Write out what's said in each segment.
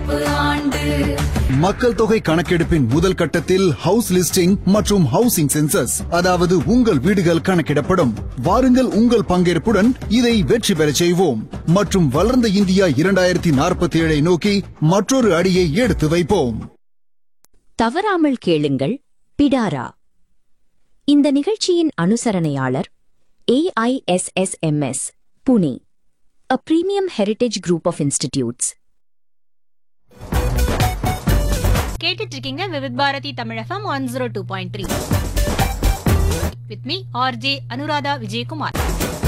கணக்கெடுப்பு ஆண்டு மக்கள் தொகை கணக்கெடுப்பின் முதல் கட்டத்தில் ஹவுஸ் லிஸ்டிங் மற்றும் ஹவுசிங் சென்சஸ் அதாவது உங்கள் வீடுகள் கணக்கிடப்படும் வாருங்கள் உங்கள் பங்கேற்புடன் இதை வெற்றி பெறச் செய்வோம் மற்றும் வளர்ந்த இந்தியா இரண்டாயிரத்தி நாற்பத்தி ஏழை நோக்கி மற்றொரு அடியை எடுத்து வைப்போம் தவறாமல் கேளுங்கள் பிடாரா இந்த நிகழ்ச்சியின் அனுசரணையாளர் A I S S M S Pune a premium heritage group of institutes கேட்டுட்டு இருக்கீங்க Vividh Bharati Tamilagam one zero two point three with me R J Anuradha Vijayakumar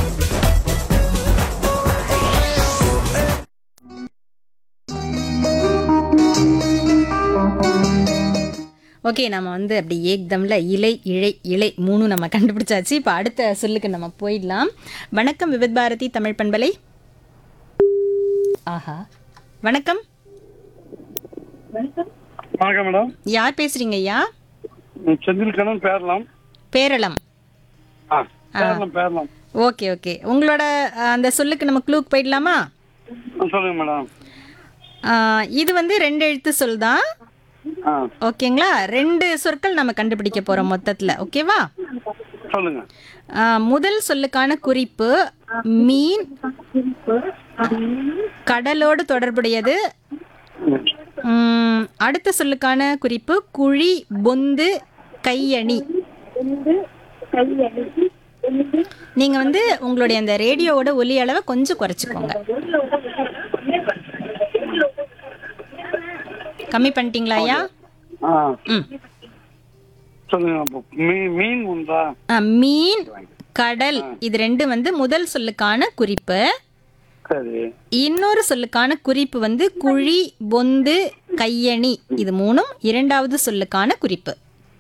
okay நம்ம வந்து அப்படி ஏக்தம்ல இலை இழை இலை மூணு நம்ம கண்டுபிடிச்சாச்சு இப்போ அடுத்த சொல்லுக்கு நம்ம போயிடலாம் வணக்கம் விவித் பாரதி தமிழ் பண்பலை ஆஹா வணக்கம் வணக்கம் மேடம் யார் பேசுறீங்க ஐயா ம், செந்தில் கண்ணன் பேரலாம் பேரளம் ஆ பேரலாம் பேரலாம் ஓகே ஓகே உங்களோட அஹ், அந்த சொல்லுக்கு நம்ம க்ளூக்கு போயிடலாமா ஆ, சொல்லுங்க மேடம் அஹ், இது வந்து ரெண்டு எழுத்து சொல் தான் ஆ ஓகேங்களா ரெண்டு சொற்கள் நம்ம கண்டுபிடிக்க போறோம் மொத்தத்துல ஓகேவா சொல்லுங்க அஹ், முதல் சொல்லுக்கான குறிப்பு மீன் கடலோடு தொடர்புடையது ம். உம், அடுத்த சொல்லுக்கான குறிப்பு குழி பொந்து கையணி நீங்க வந்து உங்களுடைய அந்த ரேடியோவோட ஒலி அளவை கொஞ்சம் குறைச்சிக்கோங்க கம்மி பண்ணிட்டீங்களா ஐயா ஆ ம் சொல்லுங்க அப்போ. மீ- மீன் உண்டா ஆ, மீன் கடல் இது ரெண்டு வந்து முதல் சொல்லுக்கான குறிப்பு சரி இன்னொரு சொல்லுக்கான குறிப்பு வந்து குழி பொந்து கையணி இது மூணும் இரண்டாவது சொல்லுக்கான குறிப்பு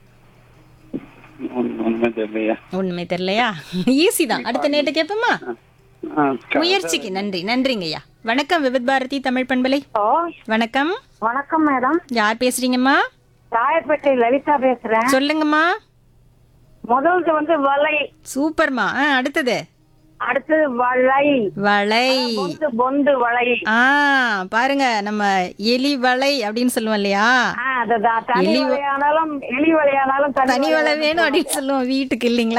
ஒண்ணு- ஒண்ணுமே தெரியலையா உண்மை தெரியலையா ஈஸி தான் அடுத்த நேட்டு கேட்போமா ஆ, க- முயற்சிக்கு நன்றி நன்றிங்க ஐயா வணக்கம் விவித் பாரதி தமிழ் பண்பலை வணக்கம் வணக்கம் மேடம் யார் பேசுறீங்கம்மா ராயப்பேட்டை லலிதா பேசுறேன் சொல்லுங்கம்மா முதல்து வந்து வலை சூப்பர்மா ஆ அடுத்தது அடுத்தது வலை வளை பொந்து பொந்து வலை ஆ பாருங்க நம்ம எலி வளை அப்படின்னு சொல்லுவோம் இல்லையா ஆ, அதுதான் தனி எலி வ- வலையானாலும் எலி வலையானாலும் தனி வளை வேணும் அப்படின்னு சொல்லுவோம் வீட்டுக்கு இல்லைங்களா